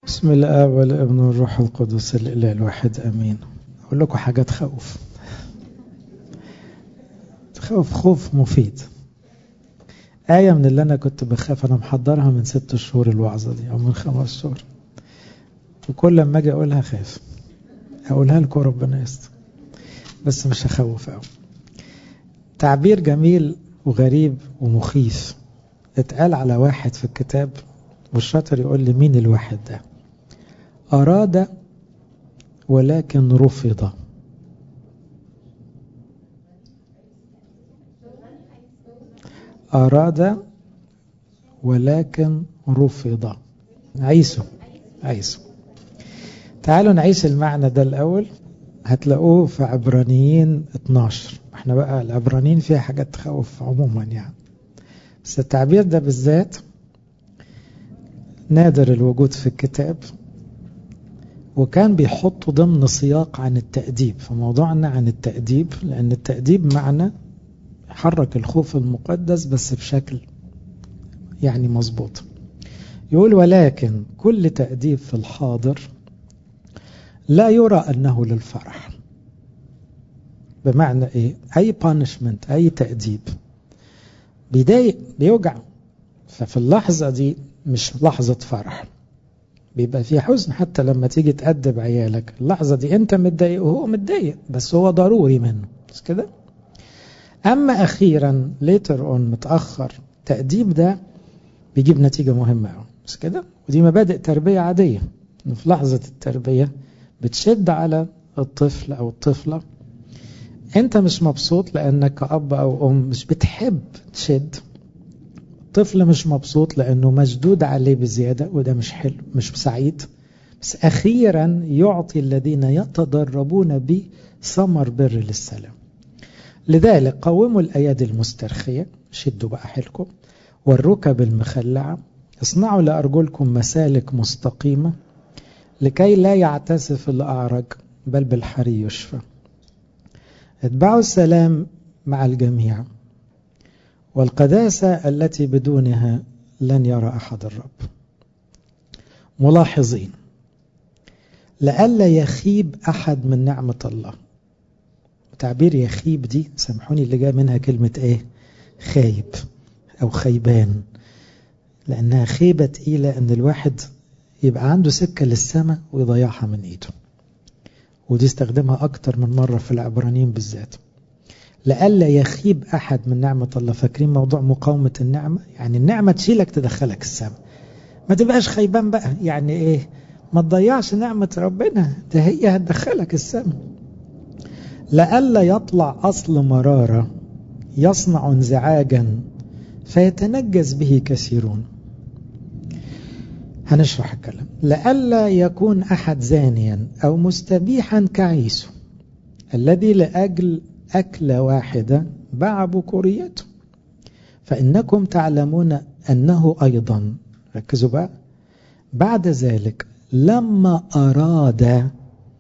بسم الله والابن والروح القدس الاله الواحد امين اقول لكم حاجه تخوف تخوف خوف مفيد آية من اللي أنا كنت بخاف أنا محضرها من ست شهور الوعظة دي أو من خمس شهور وكل لما أجي أقولها خاف أقولها لكم ربنا يستر بس مش هخوف أوي تعبير جميل وغريب ومخيف اتقال على واحد في الكتاب والشاطر يقول لي مين الواحد ده أراد ولكن رفض أراد ولكن رفض عيسو عيسو تعالوا نعيش المعنى ده الأول هتلاقوه في عبرانيين 12 احنا بقى العبرانيين فيها حاجات تخوف عموما يعني بس التعبير ده بالذات نادر الوجود في الكتاب وكان بيحطه ضمن سياق عن التأديب فموضوعنا عن التأديب لأن التأديب معنى حرك الخوف المقدس بس بشكل يعني مظبوط يقول ولكن كل تأديب في الحاضر لا يرى أنه للفرح بمعنى إيه أي punishment أي تأديب بيضايق بيوجع ففي اللحظة دي مش لحظة فرح بيبقى في حزن حتى لما تيجي تأدب عيالك اللحظة دي انت متضايق وهو متضايق بس هو ضروري منه مش كده أما أخيرا later on متأخر تأديب ده بيجيب نتيجة مهمة أوي مش كده ودي مبادئ تربية عادية في لحظة التربية بتشد على الطفل أو الطفلة أنت مش مبسوط لأنك كأب أو أم مش بتحب تشد الطفل مش مبسوط لأنه مشدود عليه بزيادة وده مش حلو مش سعيد بس أخيرا يعطي الذين يتدربون به ثمر بر للسلام لذلك قوموا الأيادي المسترخية شدوا بقى حيلكم والركب المخلعة اصنعوا لأرجلكم مسالك مستقيمة لكي لا يعتسف الأعرج بل بالحري يشفى اتبعوا السلام مع الجميع والقداسة التي بدونها لن يرى أحد الرب ملاحظين لئلا يخيب أحد من نعمة الله تعبير يخيب دي سامحوني اللي جاء منها كلمة ايه خايب او خيبان لانها خيبة تقيلة ان الواحد يبقى عنده سكة للسماء ويضيعها من ايده ودي استخدمها اكتر من مرة في العبرانيين بالذات لئلا يخيب احد من نعمة الله فاكرين موضوع مقاومة النعمة يعني النعمة تشيلك تدخلك السماء ما تبقاش خيبان بقى يعني ايه ما تضيعش نعمة ربنا ده هي هتدخلك السماء لئلا يطلع أصل مرارة يصنع انزعاجا فيتنجس به كثيرون هنشرح الكلام لئلا يكون أحد زانيا أو مستبيحا كعيسو الذي لأجل أكلة واحدة باع بكوريته فإنكم تعلمون أنه أيضا ركزوا بقى بعد ذلك لما أراد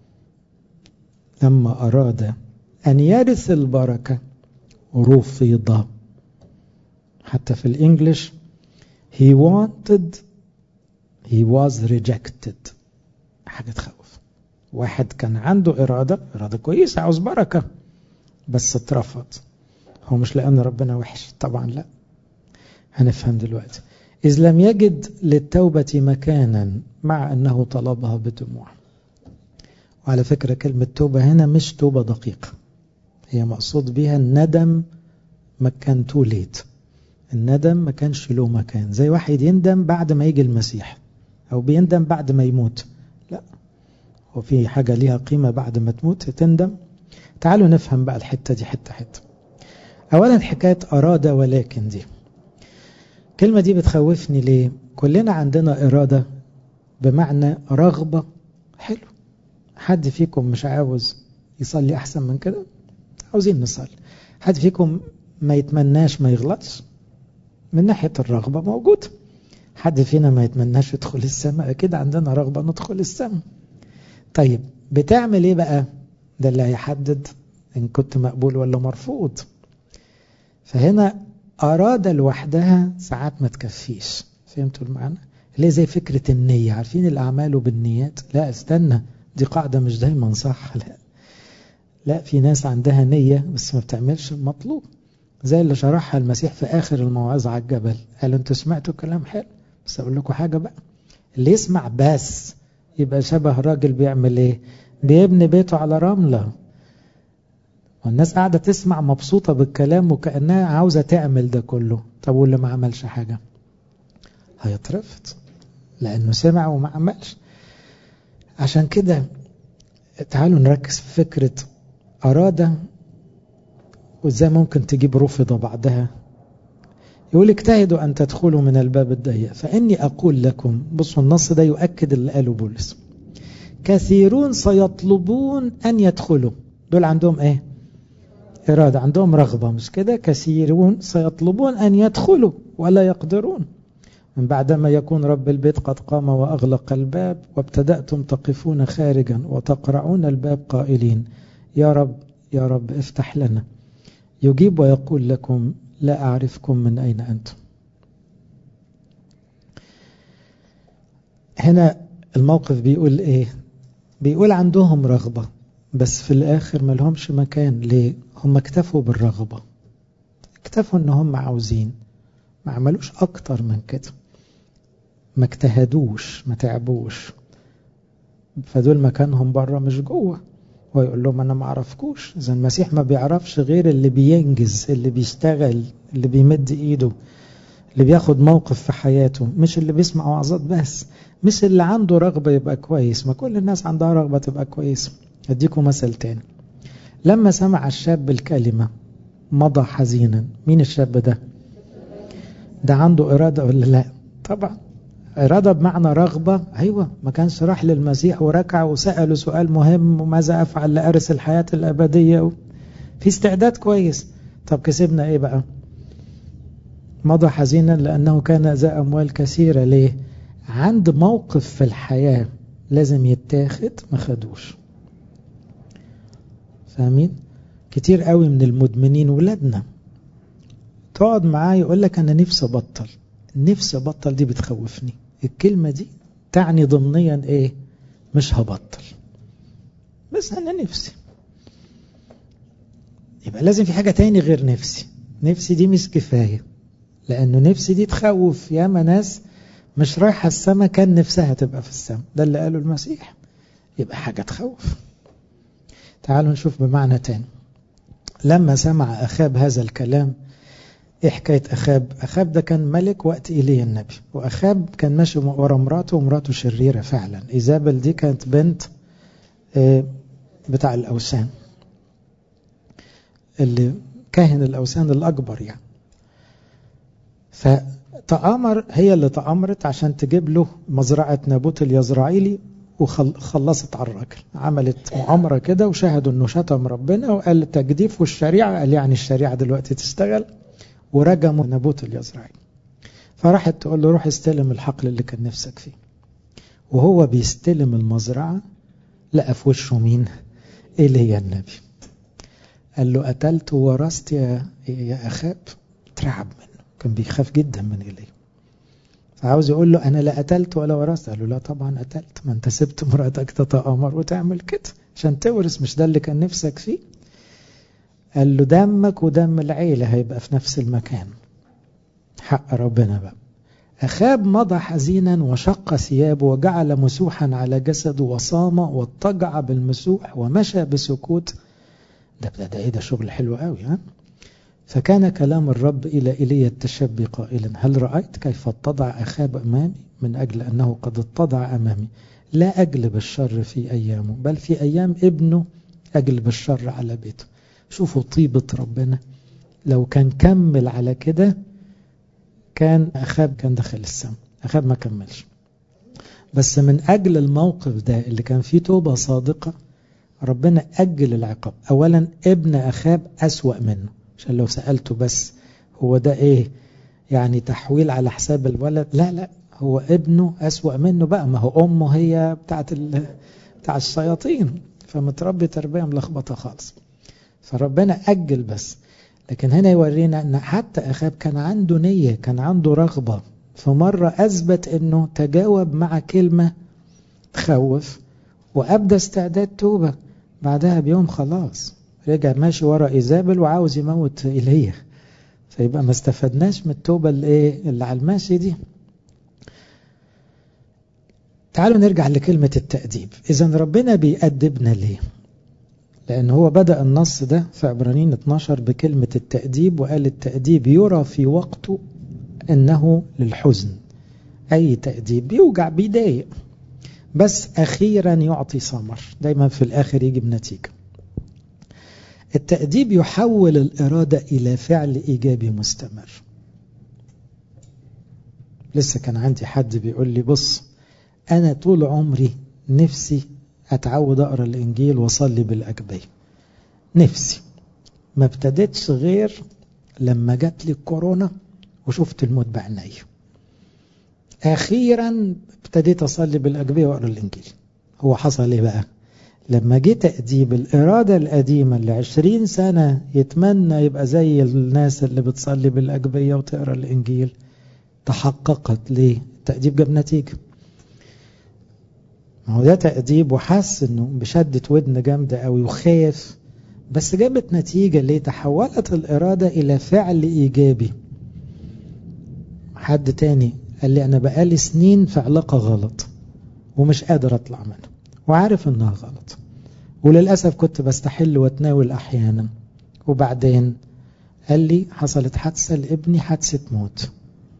لما أراد أن يرث البركة رفض حتى في الإنجليش he wanted he was rejected حاجة تخوف واحد كان عنده إرادة إرادة كويسة عاوز بركة بس اترفض هو مش لأن ربنا وحش طبعا لا هنفهم دلوقتي إذ لم يجد للتوبة مكانا مع أنه طلبها بدموع وعلى فكرة كلمة توبة هنا مش توبة دقيقة هي مقصود بها الندم ما كان تو ليت الندم ما كانش له مكان زي واحد يندم بعد ما يجي المسيح أو بيندم بعد ما يموت لا هو في حاجة ليها قيمة بعد ما تموت تندم تعالوا نفهم بقى الحتة دي حتة حتة أولا حكاية أراد ولكن دي الكلمة دي بتخوفني ليه كلنا عندنا إرادة بمعنى رغبة حلو حد فيكم مش عاوز يصلي أحسن من كده عاوزين نصلي حد فيكم ما يتمناش ما يغلطش من ناحية الرغبة موجود حد فينا ما يتمناش يدخل السماء كده عندنا رغبة ندخل السماء طيب بتعمل ايه بقى ده اللي هيحدد ان كنت مقبول ولا مرفوض فهنا أراد لوحدها ساعات ما تكفيش فهمتوا المعنى ليه زي فكرة النية عارفين الأعمال بالنيات لا استنى دي قاعدة مش دايما صح لا لا في ناس عندها نية بس ما بتعملش المطلوب زي اللي شرحها المسيح في آخر الموعظة على الجبل قال انتوا سمعتوا كلام حلو بس أقول لكم حاجة بقى اللي يسمع بس يبقى شبه راجل بيعمل ايه بيبني بيته على رملة والناس قاعدة تسمع مبسوطة بالكلام وكأنها عاوزة تعمل ده كله طب واللي ما عملش حاجة هيترفض لأنه سمع وما عملش عشان كده تعالوا نركز في فكرة أراد وإزاي ممكن تجيب رفض بعدها يقول اجتهدوا أن تدخلوا من الباب الضيق فإني أقول لكم بصوا النص ده يؤكد اللي قاله بولس كثيرون سيطلبون أن يدخلوا دول عندهم إيه إرادة عندهم رغبة مش كده كثيرون سيطلبون أن يدخلوا ولا يقدرون من بعدما يكون رب البيت قد قام وأغلق الباب وابتدأتم تقفون خارجا وتقرعون الباب قائلين يا رب يا رب افتح لنا يجيب ويقول لكم لا أعرفكم من أين أنتم هنا الموقف بيقول إيه بيقول عندهم رغبة بس في الآخر ما لهمش مكان ليه هم اكتفوا بالرغبة اكتفوا ان هم عاوزين ما عملوش اكتر من كده ما اجتهدوش ما تعبوش فدول مكانهم بره مش جوه هو يقول لهم انا ما اعرفكوش اذا المسيح ما بيعرفش غير اللي بينجز اللي بيشتغل اللي بيمد ايده اللي بياخد موقف في حياته مش اللي بيسمع وعظات بس مش اللي عنده رغبة يبقى كويس ما كل الناس عندها رغبة تبقى كويسة اديكم مثل تاني لما سمع الشاب الكلمة مضى حزينا مين الشاب ده ده عنده إرادة ولا لا طبعا إرادة بمعنى رغبة أيوة ما كانش راح للمسيح وركع وسأله سؤال مهم وماذا أفعل لأرث الحياة الأبدية في استعداد كويس طب كسبنا إيه بقى مضى حزينا لأنه كان ذا أموال كثيرة ليه عند موقف في الحياة لازم يتاخد ما خدوش فاهمين كتير قوي من المدمنين ولادنا تقعد معاه يقول لك انا نفسي ابطل نفسي ابطل دي بتخوفني الكلمة دي تعني ضمنيا ايه مش هبطل بس انا نفسي يبقى لازم في حاجة تاني غير نفسي نفسي دي مش كفاية لانه نفسي دي تخوف ياما ناس مش رايحة السما كان نفسها تبقى في السما ده اللي قاله المسيح يبقى حاجة تخوف تعالوا نشوف بمعنى تاني لما سمع أخاب هذا الكلام إيه حكاية أخاب أخاب ده كان ملك وقت إيليا النبي وأخاب كان ماشي ورا مراته ومراته شريرة فعلا إيزابل دي كانت بنت بتاع الأوثان اللي كاهن الأوثان الأكبر يعني فتأمر هي اللي تأمرت عشان تجيب له مزرعة نابوت اليزرعيلي وخلصت على الراجل عملت مؤامرة كده وشاهدوا انه شتم ربنا وقال التجديف والشريعة قال يعني الشريعة دلوقتي تشتغل ورجموا نابوت اليزرعيلي فراحت تقول له روح استلم الحقل اللي كان نفسك فيه وهو بيستلم المزرعة لقى في وشه مين ايليا النبي قال له قتلت وورثت يا يا اخاب ترعب منه كان بيخاف جدا من ايليا فعاوز يقول له انا لا قتلت ولا ورثت قال له لا طبعا قتلت ما انت سبت مراتك تتامر وتعمل كده عشان تورث مش ده اللي كان نفسك فيه قال له دمك ودم العيله هيبقى في نفس المكان حق ربنا بقى أخاب مضى حزينا وشق ثيابه وجعل مسوحا على جسده وصام واضطجع بالمسوح ومشى بسكوت ده ده, ده ايه ده شغل حلو قوي ها فكان كلام الرب إلى إيليا التشبي قائلا هل رأيت كيف اتضع أخاب أمامي من أجل أنه قد اتضع أمامي لا أجلب الشر في أيامه بل في أيام ابنه أجلب الشر على بيته شوفوا طيبة ربنا لو كان كمل على كده كان أخاب كان دخل السم أخاب ما كملش بس من أجل الموقف ده اللي كان فيه توبة صادقة ربنا أجل العقاب أولا ابن أخاب أسوأ منه عشان لو سألته بس هو ده إيه يعني تحويل على حساب الولد لا لا هو ابنه أسوأ منه بقى ما هو أمه هي بتاعت بتاع الشياطين فمتربي تربية ملخبطة خالص فربنا أجل بس لكن هنا يورينا أن حتى أخاب كان عنده نية كان عنده رغبة فمرة أثبت أنه تجاوب مع كلمة تخوف وأبدى استعداد توبة بعدها بيوم خلاص رجع ماشي ورا إيزابل وعاوز يموت إليه فيبقى ما استفدناش من التوبة اللي, إيه اللي على الماشي دي تعالوا نرجع لكلمة التأديب إذا ربنا بيأدبنا ليه لأن هو بدأ النص ده في عبرانين 12 بكلمة التأديب وقال التأديب يرى في وقته أنه للحزن أي تأديب بيوجع بيضايق بس أخيرا يعطي ثمر دايما في الآخر يجي بنتيجة التأديب يحول الإرادة إلى فعل إيجابي مستمر لسه كان عندي حد بيقول لي بص أنا طول عمري نفسي أتعود أقرأ الإنجيل وأصلي بالأجبية نفسي ما ابتدتش غير لما جات لي الكورونا وشفت الموت بعيني أخيرا ابتديت أصلي بالأجبية وأقرأ الإنجيل هو حصل إيه بقى لما جه تأديب الإرادة القديمة اللي عشرين سنة يتمنى يبقى زي الناس اللي بتصلي بالأجبية وتقرأ الإنجيل تحققت ليه التأديب جاب نتيجة ما هو ده تأديب وحس انه بشدة ودن جامدة قوي وخاف بس جابت نتيجة ليه تحولت الإرادة إلى فعل إيجابي حد تاني قال لي أنا بقالي سنين في علاقة غلط ومش قادر أطلع منها وعارف إنها غلط وللأسف كنت بستحل واتناول أحيانا وبعدين قال لي حصلت حادثة لابني حادثة موت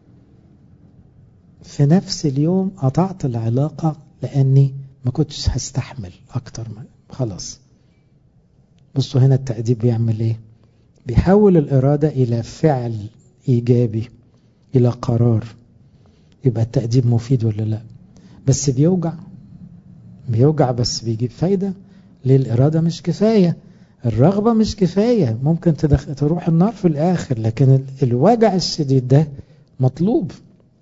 في نفس اليوم قطعت العلاقة لأني ما كنتش هستحمل أكتر من خلاص بصوا هنا التأديب بيعمل إيه بيحول الإرادة إلى فعل إيجابي إلى قرار يبقى التأديب مفيد ولا لا بس بيوجع بيوجع بس بيجيب فايدة ليه الإرادة مش كفاية الرغبة مش كفاية ممكن تدخل تروح النار في الآخر لكن الوجع الشديد ده مطلوب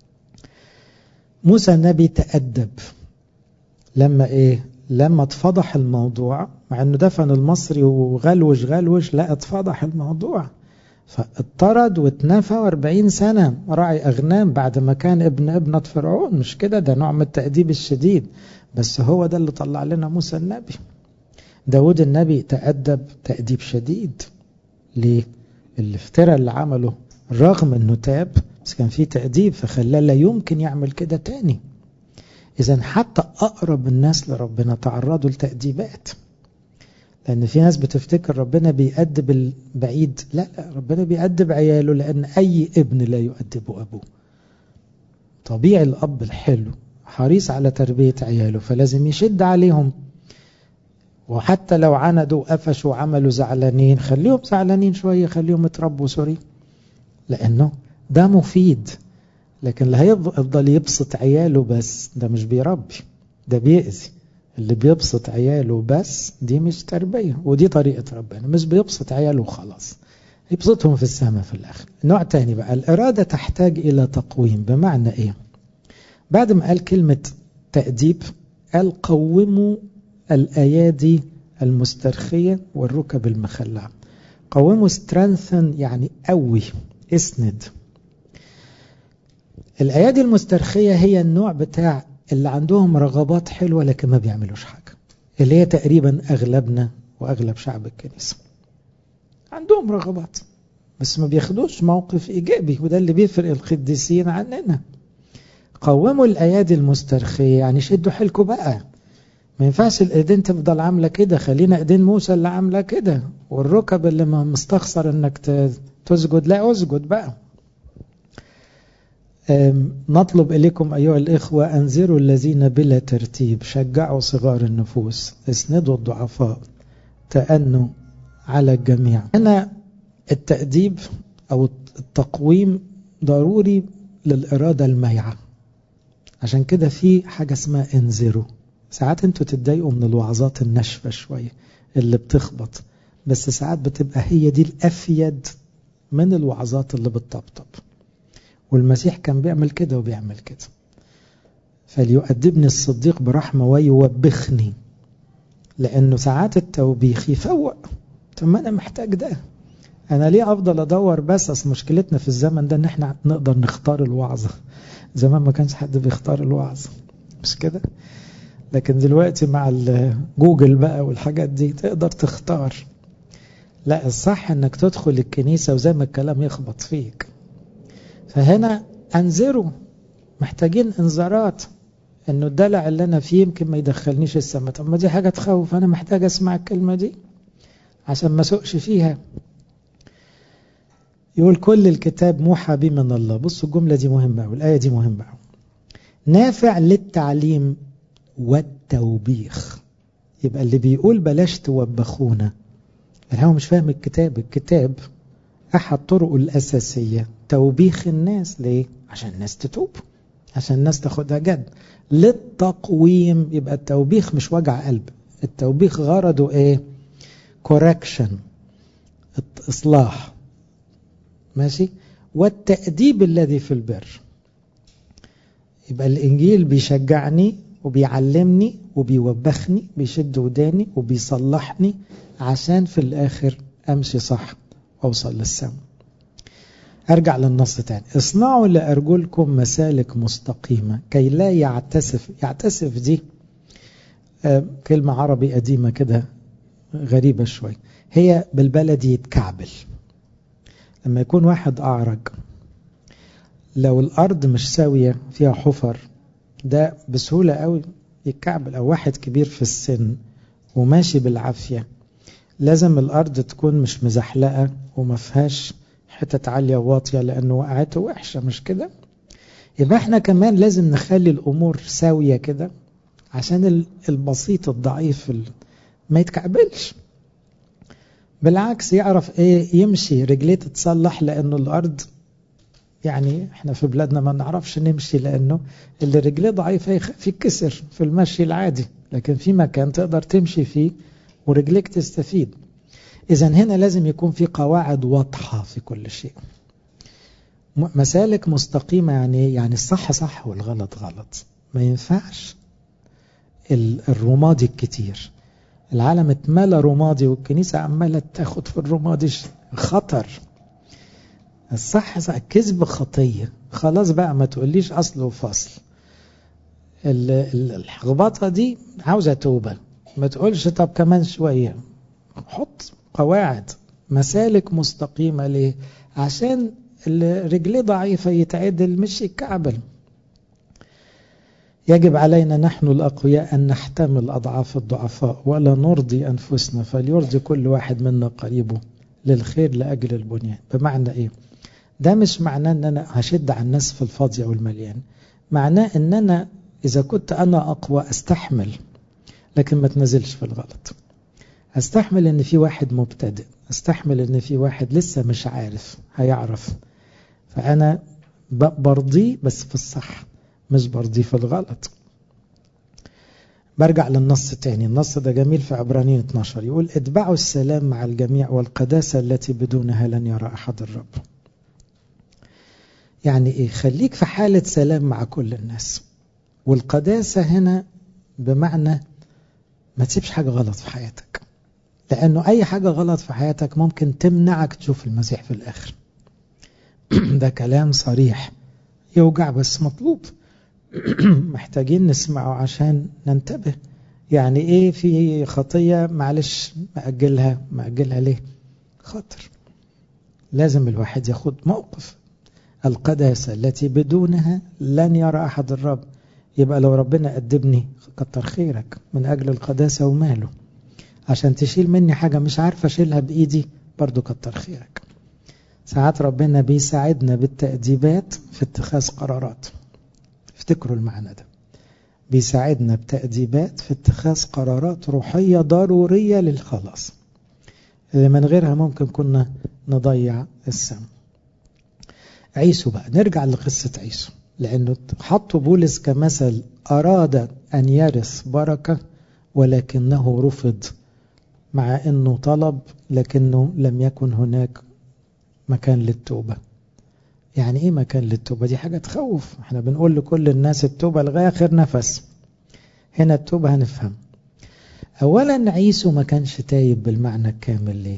موسى النبي تأدب لما ايه لما اتفضح الموضوع مع انه دفن المصري وغلوش غلوش لا اتفضح الموضوع فاضطرد واتنفى 40 سنة راعي أغنام بعد ما كان ابن ابنة فرعون مش كده ده نوع من التأديب الشديد بس هو ده اللي طلع لنا موسى النبي داود النبي تأدب تأديب شديد ليه الافتراء اللي عمله رغم انه تاب بس كان فيه تأديب فخلاه لا يمكن يعمل كده تاني إذا حتى أقرب الناس لربنا تعرضوا لتأديبات لأن في ناس بتفتكر ربنا بيأدب البعيد لا لا ربنا بيأدب عياله لأن أي ابن لا يؤدب أبوه طبيعي الأب الحلو حريص على تربية عياله فلازم يشد عليهم وحتى لو عندوا وقفشوا وعملوا زعلانين خليهم زعلانين شوية خليهم يتربوا سوري لأنه ده مفيد لكن اللي هيفضل يبسط عياله بس ده مش بيربي ده بيأذي اللي بيبسط عياله بس دي مش تربية ودي طريقة ربنا مش بيبسط عياله وخلاص يبسطهم في السماء في الآخر نوع تاني بقى الإرادة تحتاج إلى تقويم بمعنى إيه بعد ما قال كلمة تأديب قال قوموا الأيادي المسترخية والركب المخلعة قوموا strengthen يعني قوي اسند الأيادي المسترخية هي النوع بتاع اللي عندهم رغبات حلوة لكن ما بيعملوش حاجة اللي هي تقريبا أغلبنا وأغلب شعب الكنيسة عندهم رغبات بس ما بياخدوش موقف إيجابي وده اللي بيفرق القديسين عننا قوموا الأيادي المسترخية يعني شدوا حيلكم بقى ما ينفعش الايدين تفضل عاملة كده خلينا ايدين موسى اللي عاملة كده والركب اللي ما مستخسر انك تسجد لا اسجد بقى نطلب إليكم أيها الإخوة أنذروا الذين بلا ترتيب شجعوا صغار النفوس اسندوا الضعفاء تأنوا على الجميع هنا التأديب أو التقويم ضروري للإرادة الميعة عشان كده في حاجة اسمها انذروا ساعات انتوا تتضايقوا من الوعظات الناشفة شوية اللي بتخبط بس ساعات بتبقى هي دي الأفيد من الوعظات اللي بتطبطب والمسيح كان بيعمل كده وبيعمل كده فليؤدبني الصديق برحمة ويوبخني لأنه ساعات التوبيخ يفوق طب ما أنا محتاج ده انا ليه افضل ادور بس اصل مشكلتنا في الزمن ده ان احنا نقدر نختار الوعظة زمان ما كانش حد بيختار الوعظ مش كده لكن دلوقتي مع جوجل بقى والحاجات دي تقدر تختار لا الصح انك تدخل الكنيسة وزي ما الكلام يخبط فيك فهنا انذروا محتاجين انذارات انه الدلع اللي انا فيه يمكن ما يدخلنيش السماء طب ما دي حاجة تخوف انا محتاج اسمع الكلمة دي عشان ما سوقش فيها يقول كل الكتاب موحى به من الله بصوا الجملة دي مهمة والآية دي مهمة نافع للتعليم والتوبيخ يبقى اللي بيقول بلاش توبخونا هو مش فاهم الكتاب الكتاب أحد طرقه الأساسية توبيخ الناس ليه؟ عشان الناس تتوب عشان الناس تاخدها جد للتقويم يبقى التوبيخ مش وجع قلب التوبيخ غرضه ايه كوركشن اصلاح ماشي والتأديب الذي في البر يبقى الإنجيل بيشجعني وبيعلمني وبيوبخني بيشد وداني وبيصلحني عشان في الآخر أمشي صح وأوصل للسماء أرجع للنص تاني اصنعوا لأرجلكم مسالك مستقيمة كي لا يعتسف يعتسف دي آه كلمة عربي قديمة كده غريبة شوي هي بالبلدي يتكعبل لما يكون واحد أعرج لو الأرض مش ساوية فيها حفر ده بسهولة قوي يتكعبل أو واحد كبير في السن وماشي بالعافية لازم الأرض تكون مش مزحلقة وما فيهاش حتت عالية واطية لأنه وقعته وحشة مش كده يبقى احنا كمان لازم نخلي الأمور ساوية كده عشان البسيط الضعيف ما يتكعبلش بالعكس يعرف ايه يمشي رجليه تتصلح لانه الارض يعني احنا في بلادنا ما نعرفش نمشي لانه اللي رجليه ضعيفه في كسر في المشي العادي لكن في مكان تقدر تمشي فيه ورجليك تستفيد اذا هنا لازم يكون في قواعد واضحه في كل شيء مسالك مستقيمه يعني يعني الصح صح والغلط غلط ما ينفعش الرمادي الكتير العالم اتملى رمادي والكنيسة عمالة تاخد في الرمادي خطر الصح صح الكذب خطية خلاص بقى ما تقوليش أصل وفصل الخبطة دي عاوزة توبة ما تقولش طب كمان شوية حط قواعد مسالك مستقيمة ليه عشان الرجليه ضعيفة يتعدل مش يتكعبل يجب علينا نحن الأقوياء أن نحتمل أضعاف الضعفاء ولا نرضي أنفسنا فليرضي كل واحد منا قريبه للخير لأجل البنيان بمعنى إيه؟ ده مش معناه أن أنا هشد على الناس في الفاضية والمليان معناه أن أنا إذا كنت أنا أقوى أستحمل لكن ما تنزلش في الغلط أستحمل أن في واحد مبتدئ أستحمل أن في واحد لسه مش عارف هيعرف فأنا برضيه بس في الصح مش برضيه في الغلط برجع للنص تاني النص ده جميل في عبرانيين 12 يقول اتبعوا السلام مع الجميع والقداسة التي بدونها لن يرى أحد الرب يعني ايه خليك في حالة سلام مع كل الناس والقداسة هنا بمعنى ما تسيبش حاجة غلط في حياتك لأنه أي حاجة غلط في حياتك ممكن تمنعك تشوف المسيح في الآخر ده كلام صريح يوجع بس مطلوب محتاجين نسمعه عشان ننتبه يعني ايه في خطية معلش مأجلها مأجلها ليه خطر لازم الواحد ياخد موقف القداسة التي بدونها لن يرى أحد الرب يبقى لو ربنا أدبني كتر خيرك من أجل القداسة وماله عشان تشيل مني حاجة مش عارفة أشيلها بإيدي برضو كتر خيرك ساعات ربنا بيساعدنا بالتأديبات في اتخاذ قرارات افتكروا المعنى ده بيساعدنا بتأديبات في اتخاذ قرارات روحية ضرورية للخلاص اللي من غيرها ممكن كنا نضيع السم عيسو بقى نرجع لقصة عيسو لأنه حطوا بولس كمثل أراد أن يرث بركة ولكنه رفض مع أنه طلب لكنه لم يكن هناك مكان للتوبة يعني ايه مكان للتوبة دي حاجة تخوف احنا بنقول لكل الناس التوبة لغاية آخر نفس هنا التوبة هنفهم اولا عيسو ما كانش تايب بالمعنى الكامل ليه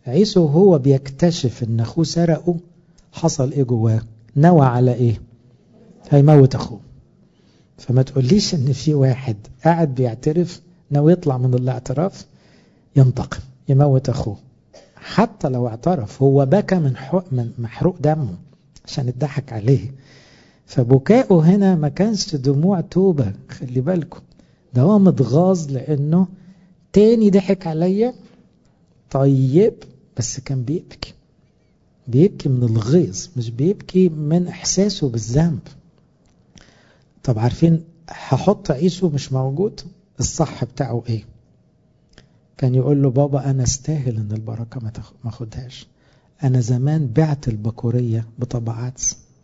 عيسو هو بيكتشف ان اخوه سرقه حصل ايه جواه نوى على ايه هيموت اخوه فما تقوليش ان في واحد قاعد بيعترف ناوي يطلع من الاعتراف ينتقم يموت اخوه حتى لو اعترف هو بكى من, من محروق دمه عشان اتضحك عليه فبكاؤه هنا ما كانش دموع توبة خلي بالكم ده هو متغاظ لانه تاني ضحك عليا طيب بس كان بيبكي بيبكي من الغيظ مش بيبكي من احساسه بالذنب طب عارفين هحط عيسو مش موجود الصح بتاعه ايه كان يقول له بابا انا استاهل ان البركه ما اخدهاش انا زمان بعت البكوريه بطبعات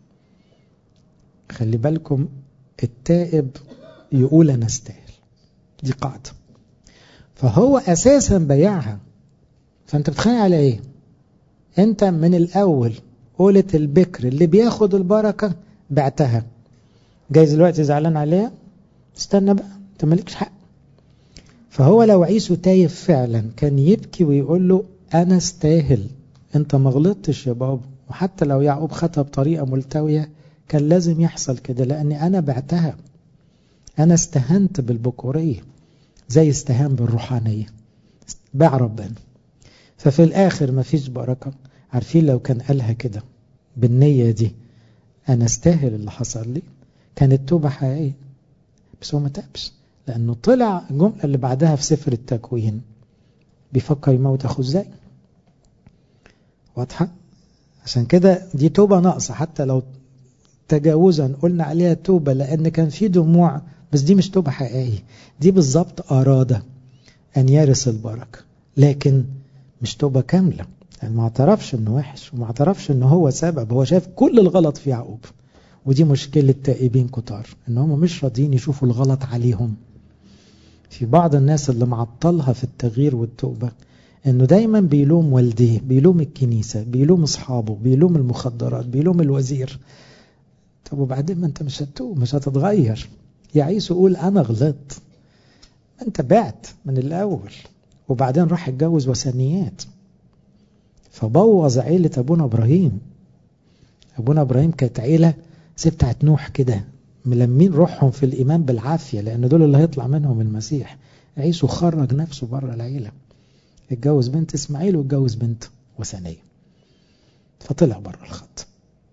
خلي بالكم التائب يقول انا استاهل دي قاعده فهو اساسا بيعها فانت بتخانق على ايه انت من الاول قولة البكر اللي بياخد البركه بعتها جايز دلوقتي زعلان عليها استنى بقى انت مالكش حق فهو لو عيسو تايب فعلا كان يبكي ويقول له انا استاهل انت ما غلطتش يا بابا وحتى لو يعقوب خدها بطريقه ملتويه كان لازم يحصل كده لاني انا بعتها انا استهنت بالبكوريه زي استهان بالروحانيه باع ربنا ففي الاخر ما فيش بركه عارفين لو كان قالها كده بالنيه دي انا استاهل اللي حصل لي كانت توبه حقيقيه بس هو ما تابش لانه طلع الجمله اللي بعدها في سفر التكوين بيفكر يموت اخوه ازاي واضحه عشان كده دي توبه ناقصه حتى لو تجاوزا قلنا عليها توبه لان كان في دموع بس دي مش توبه حقيقيه دي بالظبط اراد ان يرث البركه لكن مش توبه كامله يعني ما اعترفش انه وحش وما اعترفش انه هو سبب هو شايف كل الغلط في يعقوب ودي مشكلة تائبين كتار ان هم مش راضيين يشوفوا الغلط عليهم في بعض الناس اللي معطلها في التغيير والتوبة انه دايما بيلوم والديه بيلوم الكنيسة بيلوم اصحابه بيلوم المخدرات بيلوم الوزير طب وبعدين ما انت مش هتتوب مش هتتغير يا عيسو قول انا غلطت ما انت بعت من الاول وبعدين راح اتجوز وثنيات فبوظ عيلة ابونا ابراهيم ابونا ابراهيم كانت عيله زي بتاعت نوح كده ملمين روحهم في الإيمان بالعافية لأن دول اللي هيطلع منهم المسيح عيسو خرج نفسه بره العيلة اتجوز بنت إسماعيل واتجوز بنت وثنية فطلع بره الخط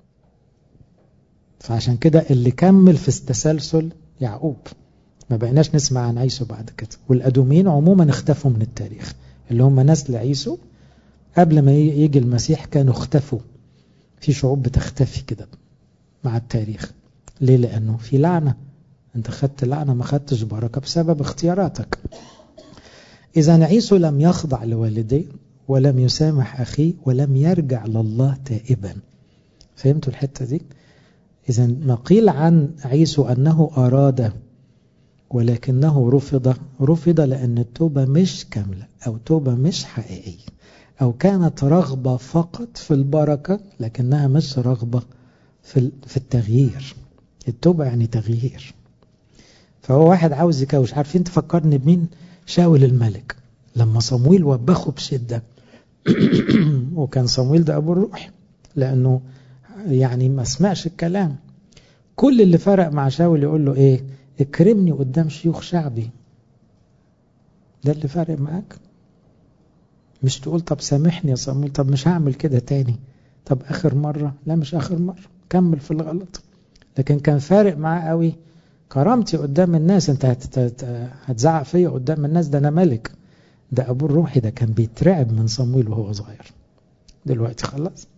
فعشان كده اللي كمل في التسلسل يعقوب ما بقيناش نسمع عن عيسو بعد كده والأدومين عموما اختفوا من التاريخ اللي هم نسل عيسو قبل ما يجي المسيح كانوا اختفوا في شعوب بتختفي كده مع التاريخ ليه لأنه في لعنة أنت خدت لعنة ما خدتش بركة بسبب اختياراتك إذا عيسو لم يخضع لوالديه ولم يسامح أخيه ولم يرجع لله تائبا فهمتوا الحتة دي إذا ما قيل عن عيسو أنه أراد ولكنه رفض رفض لأن التوبة مش كاملة أو توبة مش حقيقية أو كانت رغبة فقط في البركة لكنها مش رغبة في في التغيير التوبة يعني تغيير فهو واحد عاوز يكوش عارفين تفكرني بمين شاول الملك لما صمويل وبخه بشدة وكان صمويل ده أبو الروح لأنه يعني ما سمعش الكلام كل اللي فرق مع شاول يقول له ايه اكرمني قدام شيوخ شعبي ده اللي فرق معاك مش تقول طب سامحني يا صمويل طب مش هعمل كده تاني طب اخر مرة لا مش اخر مرة كمل في الغلط لكن كان فارق معاه قوي كرامتي قدام الناس انت هتزعق فيا قدام الناس ده انا ملك ده ابوه الروحي ده كان بيترعب من صمويل وهو صغير دلوقتي خلاص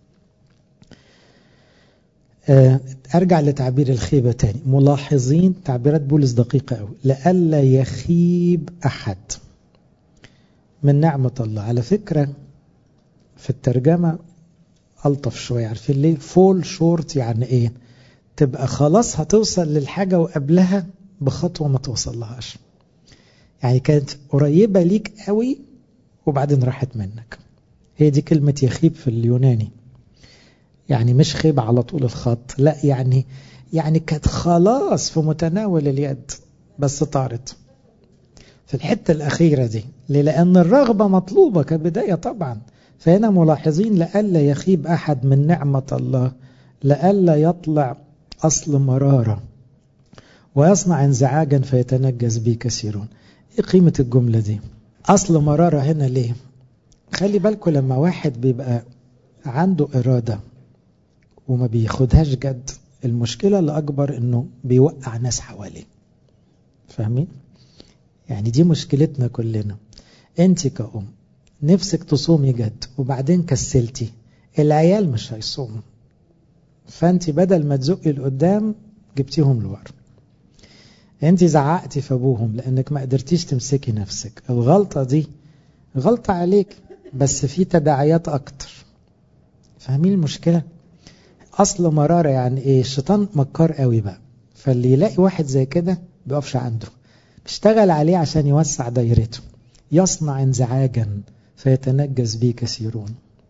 ارجع لتعبير الخيبة تاني ملاحظين تعبيرات بولس دقيقة قوي لألا يخيب أحد من نعمة الله على فكرة في الترجمة ألطف شوية عارفين ليه فول شورت يعني ايه تبقى خلاص هتوصل للحاجة وقبلها بخطوة ما توصل لهاش يعني كانت قريبة ليك قوي وبعدين راحت منك هي دي كلمة يخيب في اليوناني يعني مش خيبة على طول الخط لا يعني يعني كانت خلاص في متناول اليد بس طارت في الحتة الأخيرة دي ليه؟ لأن الرغبة مطلوبة كبداية طبعا فهنا ملاحظين لئلا يخيب أحد من نعمة الله لئلا يطلع أصل مرارة ويصنع انزعاجا فيتنجس به كثيرون ايه قيمة الجملة دي أصل مرارة هنا ليه خلي بالكم لما واحد بيبقى عنده إرادة وما بياخدهاش جد المشكلة الأكبر إنه بيوقع ناس حواليه فاهمين؟ يعني دي مشكلتنا كلنا أنت كأم نفسك تصومي جد وبعدين كسلتي العيال مش هيصوموا فأنت بدل ما تزقي لقدام جبتيهم لورا أنت زعقتي في أبوهم لأنك ما قدرتيش تمسكي نفسك الغلطة دي غلطة عليك بس في تداعيات أكتر فاهمين المشكلة؟ أصل مرارة يعني إيه الشيطان مكار قوي بقى فاللي يلاقي واحد زي كده بيقفش عنده بيشتغل عليه عشان يوسع دايرته يصنع انزعاجا فيتنجس به كثيرون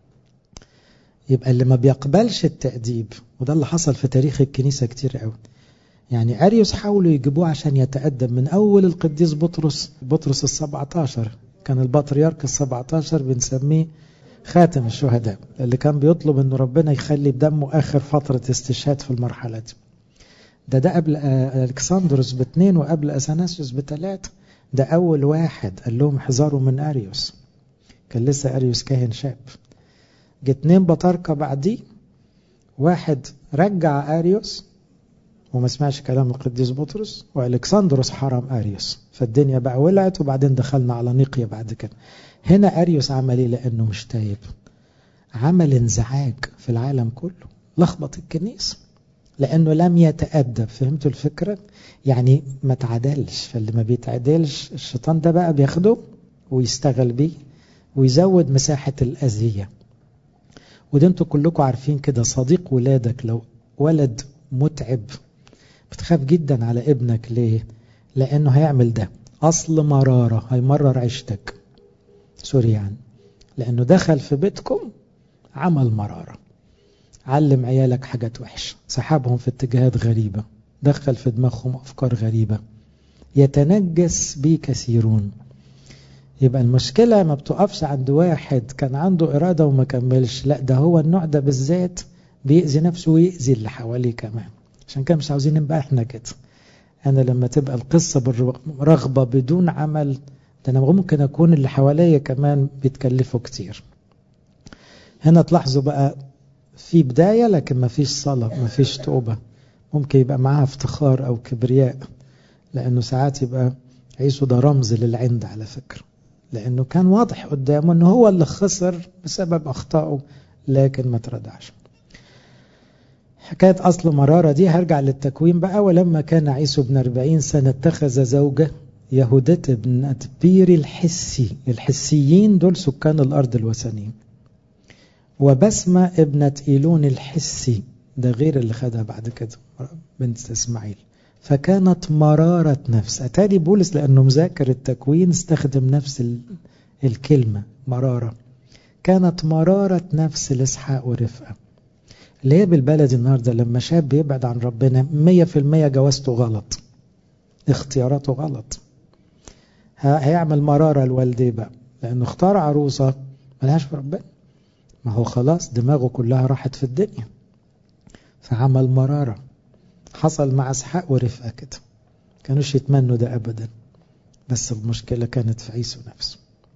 يبقى اللي ما بيقبلش التأديب وده اللي حصل في تاريخ الكنيسة كتير قوي يعني أريوس حاولوا يجيبوه عشان يتأدب من أول القديس بطرس بطرس السبعة عشر كان البطريرك السبعة عشر بنسميه خاتم الشهداء اللي كان بيطلب أن ربنا يخلي بدمه آخر فترة استشهاد في المرحلة دي ده ده قبل ألكسندروس باثنين وقبل أثناسيوس بثلاثة ده أول واحد قال لهم احذروا من أريوس كان لسه أريوس كاهن شاب جه اتنين بطاركة بعديه واحد رجع أريوس وما سمعش كلام القديس بطرس والكسندروس حرم اريوس فالدنيا بقى ولعت وبعدين دخلنا على نيقيا بعد كده هنا اريوس عمل ايه لانه مش تايب عمل انزعاج في العالم كله لخبط الكنيسه لانه لم يتادب فهمتوا الفكره يعني ما تعدلش فاللي ما بيتعدلش الشيطان ده بقى بياخده ويستغل بيه ويزود مساحه الاذيه وده انتوا كلكم عارفين كده صديق ولادك لو ولد متعب بتخاف جدا على ابنك ليه لانه هيعمل ده اصل مرارة هيمرر عيشتك سوري يعني لانه دخل في بيتكم عمل مرارة علم عيالك حاجات وحشة سحبهم في اتجاهات غريبة دخل في دماغهم افكار غريبة يتنجس بي كثيرون يبقى المشكلة ما بتقفش عند واحد كان عنده إرادة وما كملش لا ده هو النوع ده بالذات بيأذي نفسه ويأذي اللي حواليه كمان عشان كده مش عاوزين نبقى احنا كده انا لما تبقى القصة بالرغبة بدون عمل ده انا ممكن اكون اللي حواليا كمان بيتكلفوا كتير هنا تلاحظوا بقى في بداية لكن ما فيش صلاة ما فيش توبة ممكن يبقى معاها افتخار او كبرياء لانه ساعات يبقى عيسو ده رمز للعند على فكرة لانه كان واضح قدامه انه هو اللي خسر بسبب اخطائه لكن ما تردعش حكاية أصل مرارة دي هرجع للتكوين بقى ولما كان عيسو بن أربعين سنة اتخذ زوجة يهودة بن بير الحسي الحسيين دول سكان الأرض الوثنيين وبسمة ابنة إيلون الحسي ده غير اللي خدها بعد كده بنت إسماعيل فكانت مرارة نفس أتاري بولس لأنه مذاكر التكوين استخدم نفس الكلمة مرارة كانت مرارة نفس لإسحاق ورفقة اللي هي بالبلد النهاردة لما شاب بيبعد عن ربنا مية في المية جوازته غلط اختياراته غلط هيعمل مرارة لوالديه بقى لأنه اختار عروسة ملهاش في ربنا ما هو خلاص دماغه كلها راحت في الدنيا فعمل مرارة حصل مع اسحاق ورفقة كده كانوش يتمنوا ده أبدا بس المشكلة كانت في عيسو نفسه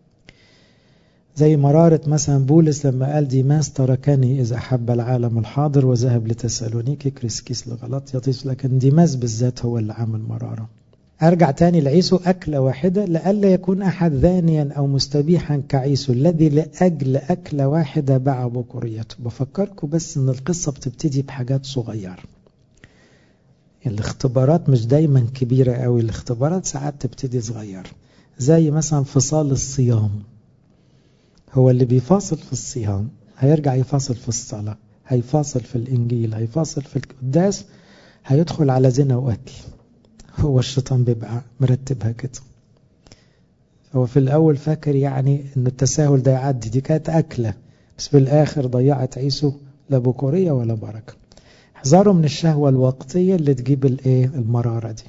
زي مرارة مثلا بولس لما قال ديماس تركني إذا أحب العالم الحاضر وذهب لتسالونيكي كريسكيس لغلط يطيس لكن ديماس بالذات هو اللي عمل مرارة أرجع تاني لعيسو أكلة واحدة لئلا يكون أحد ذانيا أو مستبيحا كعيسو الذي لأجل أكلة واحدة باع بكوريته بفكركم بس إن القصة بتبتدي بحاجات صغيرة الاختبارات مش دايما كبيرة قوي الاختبارات ساعات تبتدي صغير زي مثلا فصال الصيام هو اللي بيفاصل في الصيام هيرجع يفاصل في الصلاة هيفاصل في الإنجيل هيفاصل في القداس هيدخل على زنا وقتل هو الشيطان بيبقى مرتبها كده هو في الأول فاكر يعني إن التساهل ده يعدي دي كانت أكلة بس في الآخر ضيعت عيسو لا بكورية ولا بركة احذروا من الشهوة الوقتية اللي تجيب الايه المرارة دي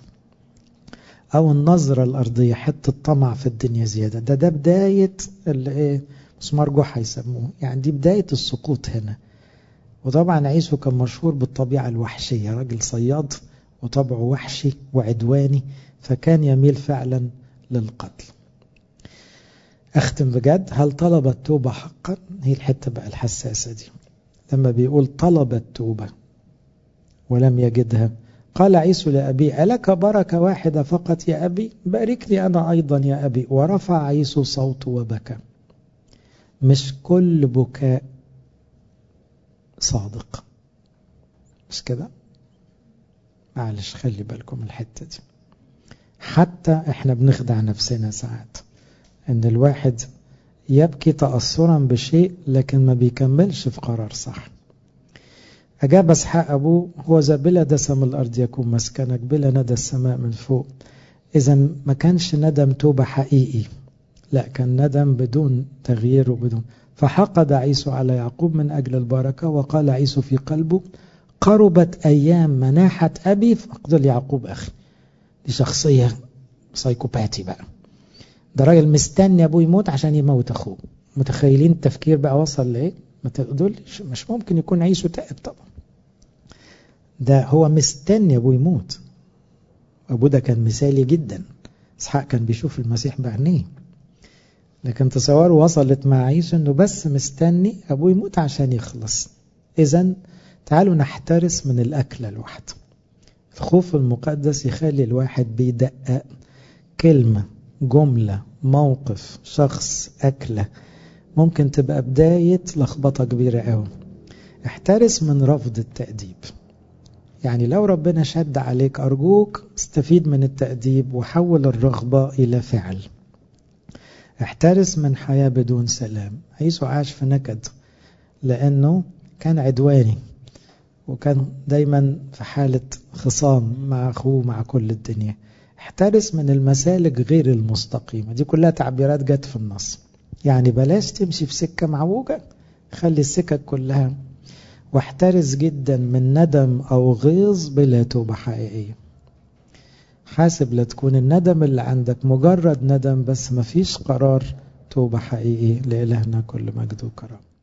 أو النظرة الأرضية حتة طمع في الدنيا زيادة ده ده بداية الايه مسمار جحا يسموه يعني دي بداية السقوط هنا وطبعا عيسو كان مشهور بالطبيعة الوحشية راجل صياد وطبعه وحشي وعدواني فكان يميل فعلا للقتل أختم بجد هل طلب التوبة حقا هي الحتة بقى الحساسة دي لما بيقول طلب التوبة ولم يجدها قال عيسو لأبي ألك بركة واحدة فقط يا أبي باركني أنا أيضا يا أبي ورفع عيسو صوته وبكى مش كل بكاء صادق مش كده معلش خلي بالكم الحتة دي حتى احنا بنخدع نفسنا ساعات ان الواحد يبكي تأثرا بشيء لكن ما بيكملش في قرار صح أجاب اسحاق أبوه هو ذا بلا دسم الأرض يكون مسكنك بلا ندى السماء من فوق إذا ما كانش ندم توبة حقيقي لا كان ندم بدون تغيير وبدون فحقد عيسو على يعقوب من أجل البركة وقال عيسو في قلبه قربت أيام مناحة أبي فأقتل يعقوب أخي دي شخصية سايكوباتي بقى ده راجل مستني أبوه يموت عشان يموت أخوه متخيلين التفكير بقى وصل لإيه ما تقولش مش ممكن يكون عيسو تائب طبعا ده هو مستني أبوه يموت أبوه ده كان مثالي جدا إسحاق كان بيشوف المسيح بعينيه لكن تصوروا وصلت مع عيسو انه بس مستني ابوه يموت عشان يخلص اذا تعالوا نحترس من الاكله الواحده الخوف المقدس يخلي الواحد بيدقق كلمه جمله موقف شخص اكله ممكن تبقى بدايه لخبطه كبيره قوي احترس من رفض التاديب يعني لو ربنا شد عليك ارجوك استفيد من التاديب وحول الرغبه الى فعل احترس من حياة بدون سلام عيسو عاش في نكد لأنه كان عدواني وكان دايما في حالة خصام مع أخوه مع كل الدنيا احترس من المسالك غير المستقيمة دي كلها تعبيرات جت في النص يعني بلاش تمشي في سكة معوجة خلي السكك كلها واحترس جدا من ندم أو غيظ بلا توبة حقيقية حاسب لا تكون الندم اللي عندك مجرد ندم بس مفيش قرار توبة حقيقي لإلهنا كل مجد وكرم